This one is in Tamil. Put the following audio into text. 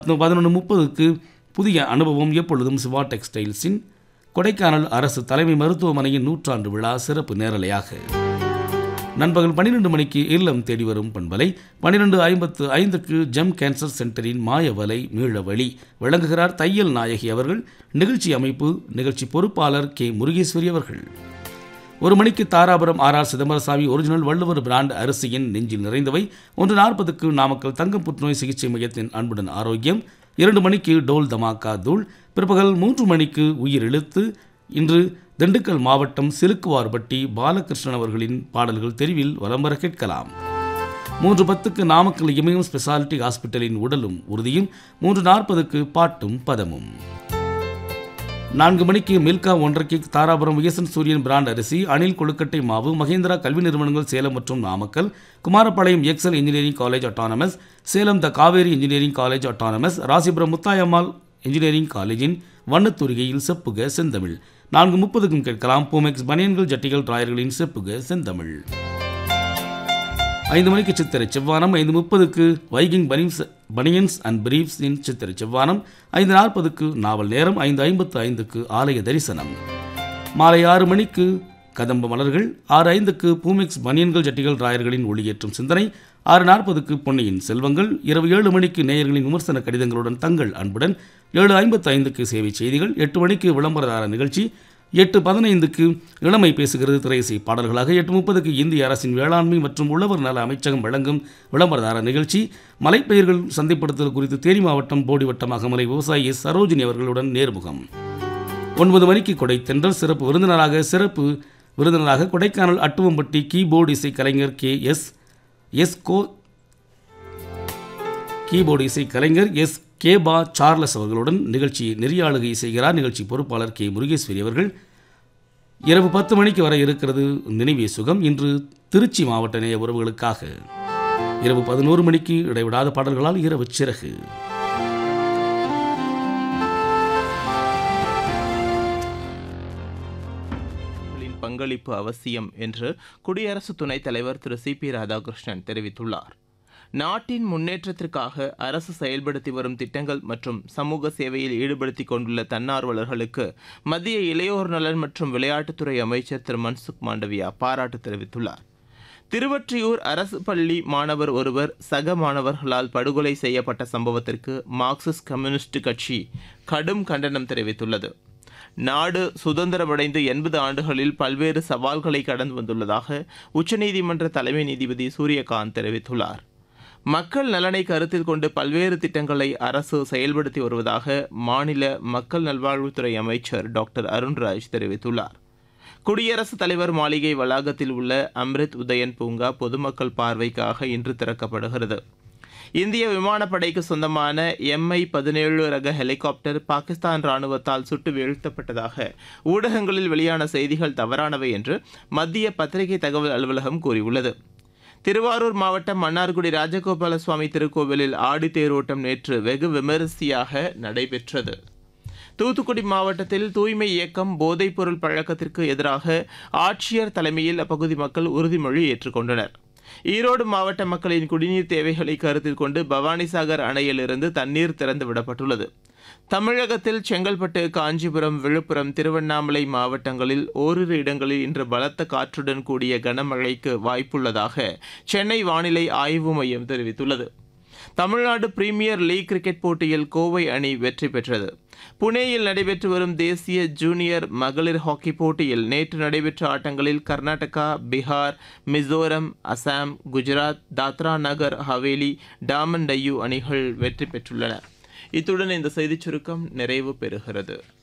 பதினொன்று முப்பதுக்கு புதிய அனுபவம் எப்பொழுதும் சிவா டெக்ஸ்டைல்ஸின் கொடைக்கானல் அரசு தலைமை மருத்துவமனையின் நூற்றாண்டு விழா சிறப்பு நேரலையாக நண்பகல் பன்னிரெண்டு மணிக்கு இல்லம் தேடி வரும் பண்பலை பன்னிரெண்டு ஐம்பத்து ஐந்துக்கு ஜெம் கேன்சர் சென்டரின் மாயவலை மீளவழி விளங்குகிறார் தையல் நாயகி அவர்கள் நிகழ்ச்சி அமைப்பு நிகழ்ச்சி பொறுப்பாளர் கே முருகேஸ்வரி அவர்கள் ஒரு மணிக்கு Dharapuram R R Chidambarasamy original Valluvar brand அரிசியின் நெஞ்சில் நிறைந்தவை ஒன்று நாற்பதுக்கு நாமக்கல் தங்கம் புற்றுநோய் சிகிச்சை மையத்தின் அன்புடன் ஆரோக்கியம் இரண்டு மணிக்கு டோல் தமாக்கா தூள் பிற்பகல் மூன்று மணிக்கு உயிர் இழுத்து இன்று திண்டுக்கல் மாவட்டம் சிலுக்குவார்பட்டி பாலகிருஷ்ணன் அவர்களின் பாடல்கள் தெரிவில் வலம் வர கேட்கலாம் மூன்று பத்துக்கு நாமக்கல் இமயம் ஸ்பெஷாலிட்டி ஹாஸ்பிட்டலின் உடலும் உறுதியும் மூன்று நாற்பதுக்கு பாட்டும் பதமும் நான்கு மணிக்கு மில்கா ஒன்றரைக்கு தாராபுரம் விஎஸ்என் சூரியன் பிராண்ட் அரிசி அணில் கொழுக்கட்டை மாவு மகேந்திரா கல்வி நிறுவனங்கள் சேலம் மற்றும் Namakkal Kumarapalayam Excel engineering college autonomous Salem the Kaveri engineering college autonomous Rasipuram Muthayammal engineering காலேஜின் வண்ணத்தூரிகையில் செப்புக செந்தமிழ் நான்கு முப்பதுக்கும் கேட்கலாம் பூமெக்ஸ் பனியன்கள் ஜட்டிகள் டிராயர்களின் செப்புக செந்தமிழ் ஐந்து மணிக்கு சித்திரை செவ்வானம் ஐந்து முப்பதுக்கு வைகிங் பனின்ஸ் பனியன்ஸ் அண்ட் பிரீஃப்ஸின் சித்திரை செவ்வானம் ஐந்து நாற்பதுக்கு நாவல் நேரம் ஐந்து ஐம்பத்து ஐந்துக்கு ஆலய தரிசனம் மாலை ஆறு மணிக்கு கதம்ப மலர்கள் ஆறு ஐந்துக்கு பூமிக்ஸ் பனியன்கள் ஜட்டிகள் ராயர்களின் ஒளியேற்றும் சிந்தனை ஆறு நாற்பதுக்கு பொன்னியின் செல்வங்கள் இரவு ஏழு மணிக்கு நேயர்களின் விமர்சன கடிதங்களுடன் தங்கள் அன்புடன் ஏழு ஐம்பத்து ஐந்துக்கு சேவை செய்திகள் எட்டு மணிக்கு விளம்பரதார நிகழ்ச்சி எட்டு பதினைந்துக்கு இளமை பேசுகிறது திரையிசை பாடல்களாக எட்டு முப்பதுக்கு இந்திய அரசின் வேளாண்மை மற்றும் உழவர் நல அமைச்சகம் வழங்கும் விளம்பரதார நிகழ்ச்சி மலைப்பயிர்கள் சந்தைப்படுத்துதல் குறித்து தேனி மாவட்டம் போடிவட்டம் அகமலை விவசாயி எஸ் சரோஜினி அவர்களுடன் நேர்முகம் ஒன்பது மணிக்கு கொடை தென்றல் சிறப்பு விருந்தினராக சிறப்பு விருந்தினராக கொடைக்கானல் அட்டுவம்பட்டி கீபோர்டு இசை கலைஞர் கே எஸ் எஸ் கோ கீபோர்டு இசை கலைஞர் எஸ் கேபா சார்லஸ் அவர்களுடன் நிகழ்ச்சி நெறியாளுகை செய்கிறார் நிகழ்ச்சி பொறுப்பாளர் கே முருகேஸ்வரி அவர்கள் இரவு பத்து மணிக்கு வர இருக்கிறது நினைவே சுகம் இன்று திருச்சி மாவட்ட நேய உறவுகளுக்காக இரவு பதினோரு மணிக்கு இடைவிடாத பாடல்களால் இரவு சிறகு மக்களின் பங்களிப்பு அவசியம் என்று குடியரசு துணைத் தலைவர் திரு சி பி ராதாகிருஷ்ணன் தெரிவித்துள்ளார் நாட்டின் முன்னேற்றத்திற்காக அரசு செயல்படுத்தி வரும் திட்டங்கள் மற்றும் சமூக சேவையில் ஈடுபடுத்திக் கொண்டுள்ள தன்னார்வலர்களுக்கு மத்திய இளையோர் நலன் மற்றும் விளையாட்டுத்துறை அமைச்சர் திரு மன்சுக் மாண்டவியா பாராட்டு தெரிவித்துள்ளார் திருவொற்றியூர் அரசு பள்ளி மாணவர் ஒருவர் சக மாணவர்களால் படுகொலை செய்யப்பட்ட சம்பவத்திற்கு மார்க்சிஸ்ட் கம்யூனிஸ்ட் கட்சி கடும் கண்டனம் தெரிவித்துள்ளது நாடு சுதந்திரமடைந்து எண்பது ஆண்டுகளில் பல்வேறு சவால்களை கடந்து வந்துள்ளதாக உச்சநீதிமன்ற தலைமை நீதிபதி சூரியகாந்த் தெரிவித்துள்ளார் மக்கள் நலனை கருத்தில் கொண்டு பல்வேறு திட்டங்களை அரசு செயல்படுத்தி வருவதாக மாநில மக்கள் நல்வாழ்வுத்துறை அமைச்சர் டாக்டர் அருண்ராஜ் தெரிவித்துள்ளார் குடியரசுத் தலைவர் மாளிகை வளாகத்தில் உள்ள அம்ரித் உதயன் பூங்கா பொதுமக்கள் பார்வைக்காக இன்று திறக்கப்படுகிறது இந்திய விமானப்படைக்கு சொந்தமான எம்ஐ பதினேழு ரக ஹெலிகாப்டர் பாகிஸ்தான் ராணுவத்தால் சுட்டு வீழ்த்தப்பட்டதாக ஊடகங்களில் வெளியான செய்திகள் தவறானவை என்று மத்திய பத்திரிகை தகவல் அலுவலகம் கூறியுள்ளது திருவாரூர் மாவட்டம் மன்னார்குடி ராஜகோபால சுவாமி திருக்கோவிலில் ஆடி தேரோட்டம் நேற்று வெகு விமரிசையாக நடைபெற்றது தூத்துக்குடி மாவட்டத்தில் தூய்மை இயக்கம் போதைப்பொருள் பழக்கத்திற்கு எதிராக ஆட்சியர் தலைமையில் அப்பகுதி மக்கள் உறுதிமொழி ஏற்றுக்கொண்டனர் ஈரோடு மாவட்ட மக்களின் குடிநீர் தேவைகளை கருத்தில் கொண்டு பவானிசாகர் அணையிலிருந்து தண்ணீர் திறந்து விடப்பட்டுள்ளது தமிழகத்தில் செங்கல்பட்டு காஞ்சிபுரம் விழுப்புரம் திருவண்ணாமலை மாவட்டங்களில் ஓரிரு இடங்களில் இன்று பலத்த காற்றுடன் கூடிய கனமழைக்கு வாய்ப்புள்ளதாக சென்னை வானிலை ஆய்வு மையம் தெரிவித்துள்ளது தமிழ்நாடு பிரீமியர் லீக் கிரிக்கெட் போட்டியில் கோவை அணி வெற்றி பெற்றது புனேயில் நடைபெற்று வரும் தேசிய ஜூனியர் மகளிர் ஹாக்கி போட்டியில் நேற்று நடைபெற்ற ஆட்டங்களில் கர்நாடகா பீகார் மிசோரம் அசாம் குஜராத் தாத்ரா நகர் ஹவேலி டாமன் டையூ அணிகள் வெற்றி பெற்றுள்ளன இத்துடன் இந்த செய்திச் சுருக்கம் நிறைவு பெறுகிறது